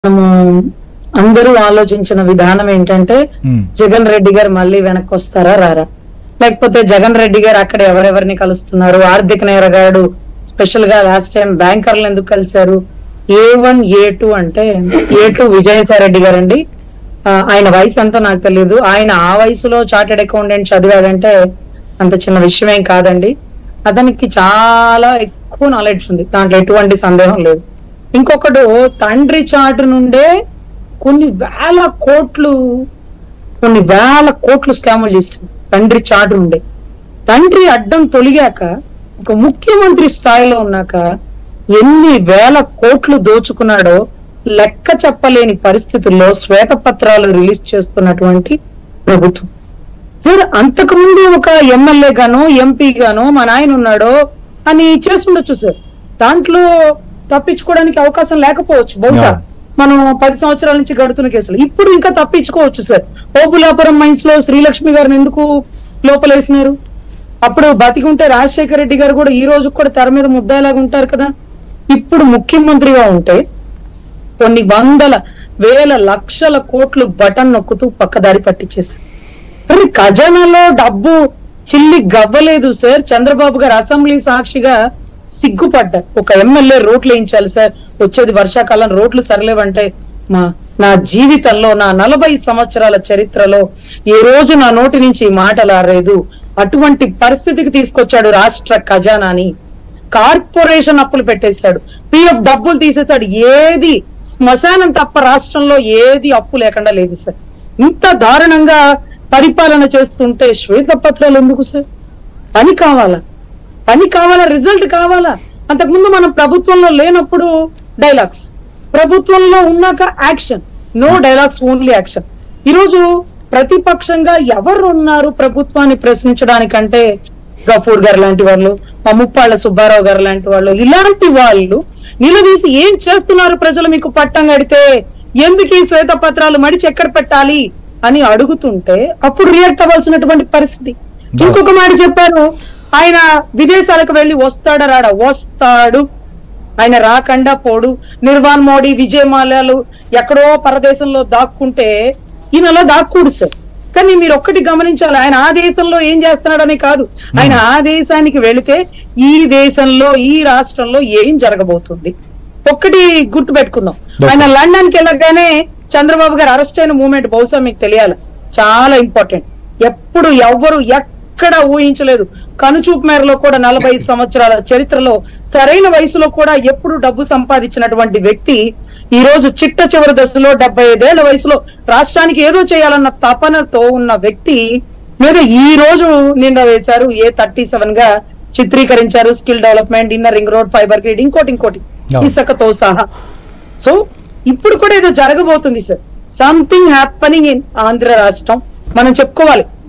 మనము అందరూ ఆలోచించిన విధానం ఏంటంటే ఉమ్, జగన్ రెడ్డి గారు మళ్ళీ వెనక్కి వస్తారా రారా లేకపోతే జగన్ రెడ్డి గారు అక్కడ ఎవరెవరిని కలుస్తున్నారు ఆర్థిక నేరగాడు స్పెషల్ గా లాస్ట్ టైం బ్యాంకర్లు ఎందుకు కలిశారు ఏ వన్ ఏ టూ అంటే ఏ టూ విజయసాయి రెడ్డి గారండి ఆ, ఆయన వయసు అంతా నాకు తెలియదు ఆయన ఆ వయసులో చార్టెడ్ అకౌంటెంట్ చదివాడంటే అంత చిన్న విషయం ఏం కాదండి అతనికి చాలా ఎక్కువ నాలెడ్జ్ ఉంది దాంట్లో ఎటువంటి సందేహం లేదు ఇంకొకడు తండ్రి చాటు నుండే కొన్ని వేల కోట్లు కొన్ని వేల కోట్లు స్కాములు చేస్తుంది తండ్రి చాటు నుండే తండ్రి అడ్డం తొలిగాక ఒక ముఖ్యమంత్రి స్థాయిలో ఉన్నాక ఎన్ని వేల కోట్లు దోచుకున్నాడో లెక్క చెప్పలేని పరిస్థితుల్లో శ్వేతపత్రాలు రిలీజ్ చేస్తున్నటువంటి ప్రభుత్వం సార్ అంతకు ముందు ఒక ఎమ్మెల్యే గానో ఎంపీ గానో మా నాయన ఉన్నాడో అని చేస్తుండొచ్చు సార్ దాంట్లో తప్పించుకోవడానికి అవకాశం లేకపోవచ్చు బహుశా Yeah. మనం పది సంవత్సరాల నుంచి గడుతున్న కేసులు ఇప్పుడు ఇంకా తప్పించుకోవచ్చు సార్ ఓబులాపురం మైన్స్ లో శ్రీలక్ష్మి గారిని ఎందుకు లోపలేసినారు అప్పుడు బతికుంటే రాజశేఖర రెడ్డి గారు కూడా ఈ రోజు కూడా తెర మీద ముద్దాయిలాగా ఉంటారు కదా ఇప్పుడు ముఖ్యమంత్రిగా ఉంటే కొన్ని వందల వేల లక్షల కోట్లు బటన్ నొక్కుతూ పక్కదారి పట్టించేశారు మరి ఖజానాలో డబ్బు చిల్లి గవ్వలేదు సార్ చంద్రబాబు గారు అసెంబ్లీ సాక్షిగా సిగ్గుపడ్డారు ఒక ఎమ్మెల్యే రోడ్లు వేయించాలి సార్ వచ్చేది వర్షాకాలం రోడ్లు సరలేవంటే మా నా జీవితంలో నా నలభై సంవత్సరాల చరిత్రలో ఏ రోజు నా నోటి నుంచి ఈ మాటలు ఆరేదు అటువంటి పరిస్థితికి తీసుకొచ్చాడు రాష్ట్ర ఖజానాని కార్పొరేషన్ అప్పులు పెట్టేశాడు పిఎఫ్ డబ్బులు తీసేశాడు ఏది శ్మశానం తప్ప రాష్ట్రంలో ఏది అప్పు లేకుండా లేదు సార్ ఇంత దారుణంగా పరిపాలన చేస్తుంటే శ్వేతపత్రాలు ఎందుకు సార్ పని కావాలా పని కావాలా రిజల్ట్ కావాలా అంతకుముందు మనం ప్రభుత్వంలో లేనప్పుడు డైలాగ్స్ ప్రభుత్వంలో ఉన్నాక action no dialogues only action ఈరోజు ప్రతిపక్షంగా ఎవరు ఉన్నారు ప్రభుత్వాన్ని ప్రశ్నించడానికంటే గఫూర్ గారు లాంటి వాళ్ళు మా ముప్పాళ్ళ సుబ్బారావు గారు లాంటి వాళ్ళు ఇలాంటి వాళ్ళు నిలదీసి ఏం చేస్తున్నారు ప్రజలు మీకు పట్టం కడితే ఎందుకు ఈ శ్వేతపత్రాలు మడిచి ఎక్కడ పెట్టాలి అని అడుగుతుంటే అప్పుడు రియాక్ట్ అవ్వాల్సినటువంటి పరిస్థితి ఇంకొక మాట చెప్పారు ఆయన విదేశాలకు వెళ్ళి వస్తాడా రాడా వస్తాడు ఆయన రాకుండా పోడు నిర్వాన్ మోడీ విజయ్ మాల్యాలు ఎక్కడో పరదేశంలో దాక్కుంటే ఈయనలో దాక్కూడు సార్ కానీ మీరు ఒక్కటి గమనించాలి ఆయన ఆ దేశంలో ఏం చేస్తున్నాడని కాదు ఆయన ఆ దేశానికి వెళితే ఈ దేశంలో ఈ రాష్ట్రంలో ఏం జరగబోతుంది ఒక్కటి గుర్తు పెట్టుకుందాం ఆయన లండన్ కి వెళ్ళగానే చంద్రబాబు గారు అరెస్ట్ అయిన మూమెంట్ బహుశా మీకు తెలియాలి చాలా ఇంపార్టెంట్ ఎప్పుడు ఎవ్వరు ఎక్కడ ఊహించలేదు కనుచూపు మేరలో కూడా నలభై ఐదు సంవత్సరాల చరిత్రలో సరైన వయసులో కూడా ఎప్పుడు డబ్బు సంపాదించినటువంటి వ్యక్తి ఈ రోజు చిట్ట చివరి దశలో డెబ్బై ఐదేళ్ల వయసులో రాష్ట్రానికి ఏదో చేయాలన్న తపనతో ఉన్న వ్యక్తి మీద ఈ రోజు నింద వేశారు ఏ థర్టీ సెవెన్ గా చిత్రీకరించారు skill development inner ring road fibre grid ఇంకోటి ఇంకోటి Yeah. ఇసుకతో సహా సో ఇప్పుడు కూడా ఏదో జరగబోతుంది sir something happening in Andhra రాష్ట్రం మనం చెప్పుకోవాలి